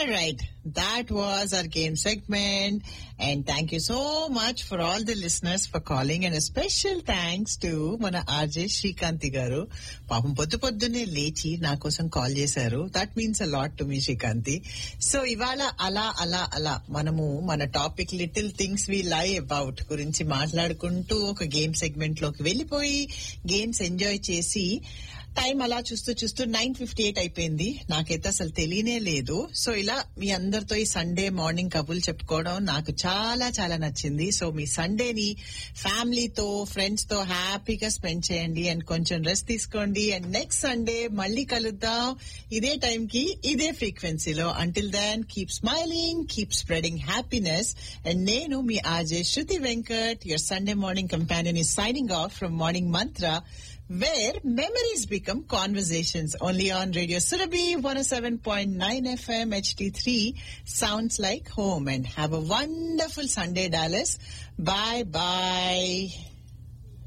All right, that was our game segment. And thank you so much for all the listeners for calling. And a special thanks to మన RJ Srikanthi garu పాపం పొద్దు పొద్దున్నే లేచి నా కోసం call చేశారు that means a lot to me Srikanthi so ఇవాళ అలా అలా అలా మనము మన టాపిక్ లిటిల్ థింగ్స్ వి లై అబౌట్ గురించి మాట్లాడుకుంటూ ఒక గేమ్ సెగ్మెంట్ లోకి వెళ్ళిపోయి గేమ్స్ ఎంజాయ్ చేసి టైం అలా చూస్తూ చూస్తూ నైన్ ఫిఫ్టీ ఎయిట్ అయిపోయింది నాకైతే అసలు తెలియనే లేదు సో ఇలా మీ అందరితో ఈ సండే మార్నింగ్ కబుల్ చెప్పుకోవడం నాకు చాలా చాలా నచ్చింది సో మీ సండేని ఫ్యామిలీతో ఫ్రెండ్స్ తో హ్యాపీగా స్పెండ్ చేయండి అండ్ కొంచెం రెస్ట్ తీసుకోండి అండ్ నెక్స్ట్ సండే మళ్ళీ కలుద్దాం ఇదే టైం కి ఇదే ఫ్రీక్వెన్సీలో until then keep smiling keep spreading happiness and నేను మీ RJ Shruti Venkat your Sunday morning companion is signing off from Morning Mantra, where memories become conversations. Only on Radio Surabhi 107.9 FM HD3 sounds like home. And have a wonderful Sunday, Dallas. Bye bye.